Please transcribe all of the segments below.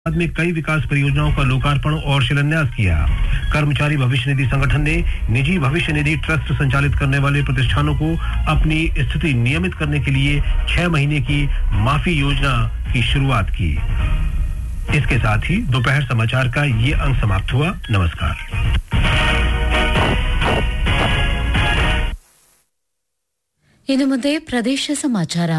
बाद में कई विकास परियोजनाओं का लोकार्पण और शिलान्यास किया कर्मचारी भविष्य निधि संगठन ने निजी भविष्य निधि ट्रस्ट संचालित करने वाले प्रतिष्ठानों को अपनी स्थिति नियमित करने के लिए छह महीने की माफी योजना की शुरुआत की इसके साथ ही दोपहर समाचार का ये अंक समाप्त हुआ नमस्कार ಇನ್ನು ಮುಂದೆ ಪ್ರದೇಶ ಸಮಾಚಾರ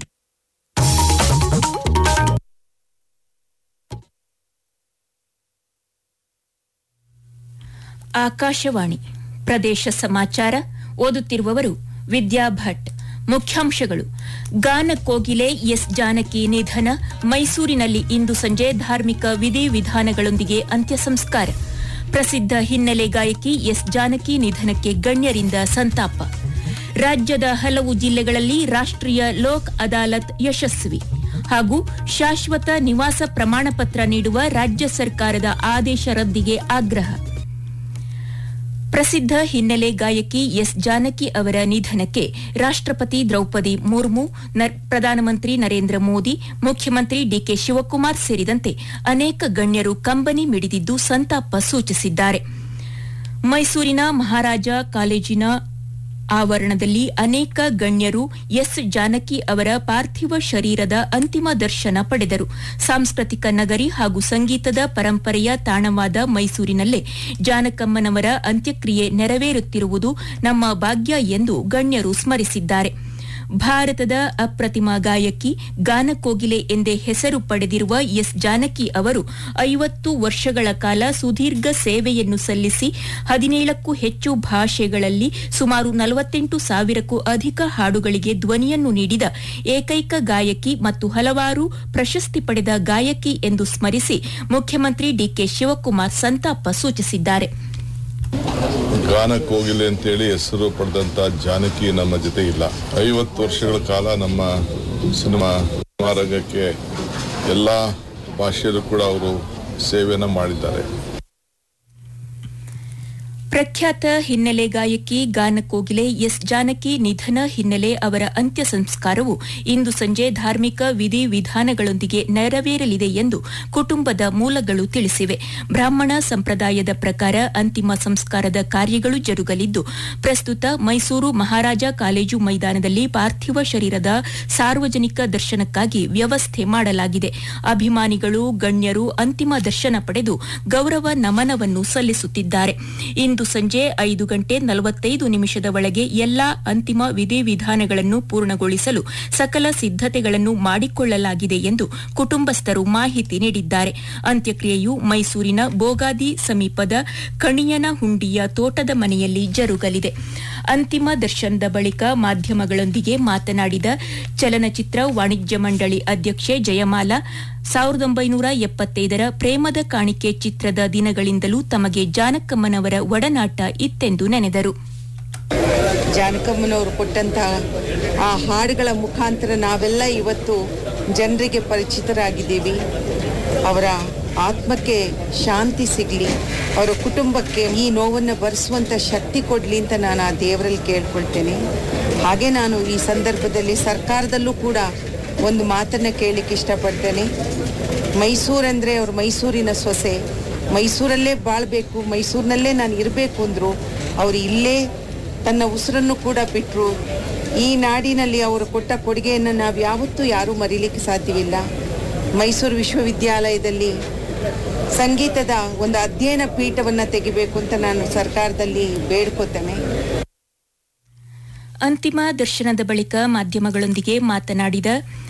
ಆಕಾಶವಾಣಿ ಪ್ರದೇಶ ಸಮಾಚಾರ ಓದುತ್ತಿರುವವರು ವಿದ್ಯಾ ಭಟ್ ಮುಖ್ಯಾಂಶಗಳು ಗಾನ ಕೋಗಿಲೆ ಎಸ್ ಜಾನಕಿ ನಿಧನ ಮೈಸೂರಿನಲ್ಲಿ ಇಂದು ಸಂಜೆ ಧಾರ್ಮಿಕ ವಿಧಿವಿಧಾನಗಳೊಂದಿಗೆ ಅಂತ್ಯ ಸಂಸ್ಕಾರ ಪ್ರಸಿದ್ಧ ಹಿನ್ನೆಲೆ ಗಾಯಕಿ ಎಸ್ ಜಾನಕಿ ನಿಧನಕ್ಕೆ ಗಣ್ಯರಿಂದ ಸಂತಾಪ ರಾಜ್ಯದ ಹಲವು ಜಿಲ್ಲೆಗಳಲ್ಲಿ ರಾಷ್ಟ್ರೀಯ ಲೋಕ್ ಅದಾಲತ್ ಯಶಸ್ವಿ ಹಾಗೂ ಶಾಶ್ವತ ನಿವಾಸ ಪ್ರಮಾಣಪತ್ರ ನೀಡುವ ರಾಜ್ಯ ಸರ್ಕಾರದ ಆದೇಶ ರದ್ದಿಗೆ ಆಗ್ರಹ ಪ್ರಸಿದ್ಧ ಹಿನ್ನೆಲೆ ಗಾಯಕಿ ಎಸ್ ಜಾನಕಿ ಅವರ ನಿಧನಕ್ಕೆ ರಾಷ್ಟ್ರಪತಿ ದ್ರೌಪದಿ ಮುರ್ಮು ನ- ಪ್ರಧಾನಮಂತ್ರಿ ನರೇಂದ್ರ ಮೋದಿ ಮುಖ್ಯಮಂತ್ರಿ ಡಿಕೆ ಶಿವಕುಮಾರ್ ಸೇರಿದಂತೆ ಅನೇಕ ಗಣ್ಯರು ಕಂಬನಿ ಮಿಡಿದಿದ್ದು ಸಂತಾಪ ಸೂಚಿಸಿದ್ದಾರೆ ಮೈಸೂರಿನ ಮಹಾರಾಜ ಕಾಲೇಜಿನ ಆವರಣದಲ್ಲಿ ಅನೇಕ ಗಣ್ಯರು ಎಸ್ ಜಾನಕಿ ಅವರ ಪಾರ್ಥಿವ ಶರೀರದ ಅಂತಿಮ ದರ್ಶನ ಪಡೆದರು ಸಾಂಸ್ಕೃತಿಕ ನಗರಿ ಹಾಗೂ ಸಂಗೀತದ ಪರಂಪರೆಯ ತಾಣವಾದ ಮೈಸೂರಿನಲ್ಲೇ ಜಾನಕಮ್ಮನವರ ಅಂತ್ಯಕ್ರಿಯೆ ನೆರವೇರುತ್ತಿರುವುದು ನಮ್ಮ ಭಾಗ್ಯ ಎಂದು ಗಣ್ಯರು ಸ್ಮರಿಸಿದ್ದಾರೆ ಭಾರತದ ಅಪ್ರತಿಮ ಗಾಯಕಿ ಗಾನಕೋಗಿಲೆ ಎಂದೇ ಹೆಸರು ಪಡೆದಿರುವ ಎಸ್ ಜಾನಕಿ ಅವರು ಐವತ್ತು ವರ್ಷಗಳ ಕಾಲ ಸುದೀರ್ಘ ಸೇವೆಯನ್ನು ಸಲ್ಲಿಸಿ ಹದಿನೇಳಕ್ಕೂ ಹೆಚ್ಚು ಭಾಷೆಗಳಲ್ಲಿ ಸುಮಾರು ನಲವತ್ತೆಂಟು ಸಾವಿರಕ್ಕೂ ಅಧಿಕ ಹಾಡುಗಳಿಗೆ ಧ್ವನಿಯನ್ನು ನೀಡಿದ ಏಕೈಕ ಗಾಯಕಿ ಮತ್ತು ಹಲವಾರು ಪ್ರಶಸ್ತಿ ಪಡೆದ ಗಾಯಕಿ ಎಂದು ಸ್ಮರಿಸಿ ಮುಖ್ಯಮಂತ್ರಿ ಡಿಕೆ ಶಿವಕುಮಾರ್ ಸಂತಾಪ ಸೂಚಿಸಿದ್ದಾರೆ ಗಾನ ಕೋಗಿಲೆ ಅಂತೇಳಿ ಹೆಸರು ಪಡೆದಂತ ಜಾನಕಿ ನಮ್ಮ ಜೊತೆ ಇಲ್ಲ ಐವತ್ತು ವರ್ಷಗಳ ಕಾಲ ನಮ್ಮ ಸಿನಿಮಾ ಸಿನಿಮಾ ರಂಗಕ್ಕೆ ಎಲ್ಲ ಭಾಷೆಯಲ್ಲೂ ಕೂಡ ಅವರು ಸೇವೆಯನ್ನು ಮಾಡಿದ್ದಾರೆ ಪ್ರಖ್ಯಾತ ಹಿನ್ನೆಲೆ ಗಾಯಕಿ ಗಾನಕೋಗಿಲೆ ಎಸ್ ಜಾನಕಿ ನಿಧನ ಹಿನ್ನೆಲೆ ಅವರ ಅಂತ್ಯ ಸಂಸ್ಕಾರವು ಇಂದು ಸಂಜೆ ಧಾರ್ಮಿಕ ವಿಧಿವಿಧಾನಗಳೊಂದಿಗೆ ನೆರವೇರಲಿದೆ ಎಂದು ಕುಟುಂಬದ ಮೂಲಗಳು ತಿಳಿಸಿವೆ ಬ್ರಾಹ್ಮಣ ಸಂಪ್ರದಾಯದ ಪ್ರಕಾರ ಅಂತಿಮ ಸಂಸ್ಕಾರದ ಕಾರ್ಯಗಳು ಜರುಗಲಿದ್ದು ಪ್ರಸ್ತುತ ಮೈಸೂರು ಮಹಾರಾಜ ಕಾಲೇಜು ಮೈದಾನದಲ್ಲಿ ಪಾರ್ಥಿವ ಶರೀರದ ಸಾರ್ವಜನಿಕ ದರ್ಶನಕ್ಕಾಗಿ ವ್ಯವಸ್ಥೆ ಮಾಡಲಾಗಿದೆ ಅಭಿಮಾನಿಗಳು ಗಣ್ಯರು ಅಂತಿಮ ದರ್ಶನ ಪಡೆದು ಗೌರವ ನಮನವನ್ನು ಸಲ್ಲಿಸುತ್ತಿದ್ದಾರೆ ಇಂದು ಸಂಜೆ ಐದು ಗಂಟೆ ನಲವತ್ತೈದು ನಿಮಿಷದ ಒಳಗೆ ಎಲ್ಲಾ ಅಂತಿಮ ವಿಧಿವಿಧಾನಗಳನ್ನು ಪೂರ್ಣಗೊಳಿಸಲು ಸಕಲ ಸಿದ್ದತೆಗಳನ್ನು ಮಾಡಿಕೊಳ್ಳಲಾಗಿದೆ ಎಂದು ಕುಟುಂಬಸ್ಥರು ಮಾಹಿತಿ ನೀಡಿದ್ದಾರೆ ಅಂತ್ಯಕ್ರಿಯೆಯು ಮೈಸೂರಿನ ಬೋಗಾದಿ ಸಮೀಪದ ಕಣಿಯನಹುಂಡಿಯ ತೋಟದ ಮನೆಯಲ್ಲಿ ಜರುಗಲಿದೆ ಅಂತಿಮ ದರ್ಶನದ ಬಳಿಕ ಮಾಧ್ಯಮಗಳೊಂದಿಗೆ ಮಾತನಾಡಿದ ಚಲನಚಿತ್ರ ವಾಣಿಜ್ಯ ಮಂಡಳಿ ಅಧ್ಯಕ್ಷೆ ಜಯಮಾಲಾ ಸಾವಿರದ ಒಂಬೈನೂರ ಎಪ್ಪತ್ತೈದರ ಪ್ರೇಮದ ಕಾಣಿಕೆ ಚಿತ್ರದ ದಿನಗಳಿಂದಲೂ ತಮಗೆ ಜಾನಕಮ್ಮನವರ ಒಡನಾಟ ಇತ್ತೆಂದು ನೆನೆದರು ಜಾನಕಮ್ಮನವರು ಕೊಟ್ಟಂತಹ ಆ ಹಾಡುಗಳ ಮುಖಾಂತರ ನಾವೆಲ್ಲ ಇವತ್ತು ಜನರಿಗೆ ಪರಿಚಿತರಾಗಿದ್ದೀವಿ ಅವರ ಆತ್ಮಕ್ಕೆ ಶಾಂತಿ ಸಿಗಲಿ ಅವರ ಕುಟುಂಬಕ್ಕೆ ಈ ನೋವನ್ನು ಭರಿಸುವಂಥ ಶಕ್ತಿ ಕೊಡಲಿ ಅಂತ ನಾನು ಆ ದೇವರಲ್ಲಿ ಕೇಳ್ಕೊಳ್ತೇನೆ ಹಾಗೆ ನಾನು ಈ ಸಂದರ್ಭದಲ್ಲಿ ಸರ್ಕಾರದಲ್ಲೂ ಕೂಡ ಒಂದು ಮಾತನ್ನು ಕೇಳಲಿಕ್ಕೆ ಇಷ್ಟಪಡ್ತೇನೆ ಮೈಸೂರಂದರೆ ಅವ್ರು ಮೈಸೂರಿನ ಸೊಸೆ ಮೈಸೂರಲ್ಲೇ ಬಾಳಬೇಕು ಮೈಸೂರಿನಲ್ಲೇ ನಾನು ಇರಬೇಕು ಅಂದರು ಅವರು ಇಲ್ಲೇ ತನ್ನ ಉಸಿರನ್ನು ಕೂಡ ಬಿಟ್ಟರು ಈ ನಾಡಿನಲ್ಲಿ ಅವರು ಕೊಟ್ಟ ಕೊಡುಗೆಯನ್ನು ನಾವು ಯಾವತ್ತೂ ಯಾರೂ ಮರೀಲಿಕ್ಕೆ ಸಾಧ್ಯವಿಲ್ಲ ಮೈಸೂರು ವಿಶ್ವವಿದ್ಯಾಲಯದಲ್ಲಿ ಸಂಗೀತದ ಒಂದು ಅಧ್ಯಯನ ಪೀಠವನ್ನು ತೆಗಿಬೇಕು ಅಂತ ನಾನು ಸರ್ಕಾರದಲ್ಲಿ ಬೇಡ್ಕೋತೇನೆ ಅಂತಿಮ ದರ್ಶನದ ಬಳಿಕ ಮಾಧ್ಯಮಗಳೊಂದಿಗೆ ಮಾತನಾಡಿದ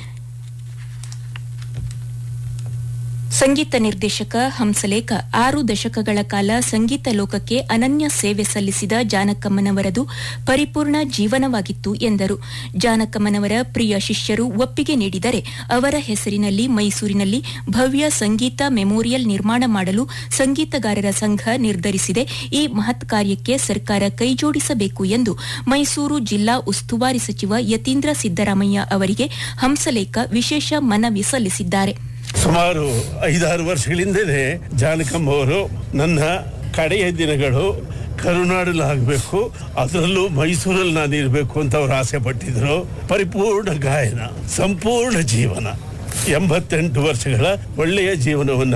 ಸಂಗೀತ ನಿರ್ದೇಶಕ ಹಂಸಲೇಖ ಆರು ದಶಕಗಳ ಕಾಲ ಸಂಗೀತ ಲೋಕಕ್ಕೆ ಅನನ್ಯ ಸೇವೆ ಸಲ್ಲಿಸಿದ ಜಾನಕಮ್ಮನವರದು ಪರಿಪೂರ್ಣ ಜೀವನವಾಗಿತ್ತು ಎಂದರು ಜಾನಕಮ್ಮನವರ ಪ್ರಿಯ ಶಿಷ್ಯರು ಒಪ್ಪಿಗೆ ನೀಡಿದರೆ ಅವರ ಹೆಸರಿನಲ್ಲಿ ಮೈಸೂರಿನಲ್ಲಿ ಭವ್ಯ ಸಂಗೀತ ಮೆಮೋರಿಯಲ್ ನಿರ್ಮಾಣ ಮಾಡಲು ಸಂಗೀತಗಾರರ ಸಂಘ ನಿರ್ಧರಿಸಿದೆ ಈ ಮಹತ್ ಕಾರ್ಯಕ್ಕೆ ಸರ್ಕಾರ ಕೈಜೋಡಿಸಬೇಕು ಎಂದು ಮೈಸೂರು ಜಿಲ್ಲಾ ಉಸ್ತುವಾರಿ ಸಚಿವ ಯತೀಂದ್ರ ಸಿದ್ದರಾಮಯ್ಯ ಅವರಿಗೆ ಹಂಸಲೇಖ ವಿಶೇಷ ಮನವಿ ಸಲ್ಲಿಸಿದ್ದಾರೆ ಸುಮಾರು ಐದಾರು ವರ್ಷಗಳಿಂದಲೇ ಜಾನಕಮ್ಮ ಅವರು ನನ್ನ ಕಡೆಯ ದಿನಗಳು ಕರುನಾಡಲ್ಲಿ ಆಗಬೇಕು ಅದರಲ್ಲೂ ಮೈಸೂರಲ್ಲಿ ನಾನು ಇರಬೇಕು ಅಂತ ಅವ್ರು ಆಸೆ ಪಟ್ಟಿದ್ರು ಪರಿಪೂರ್ಣ ಗಾಯನ ಸಂಪೂರ್ಣ ಜೀವನ ಎಂಬತ್ತೆಂಟು ವರ್ಷಗಳ ಒಳ್ಳೆಯ ಜೀವನವನ್ನು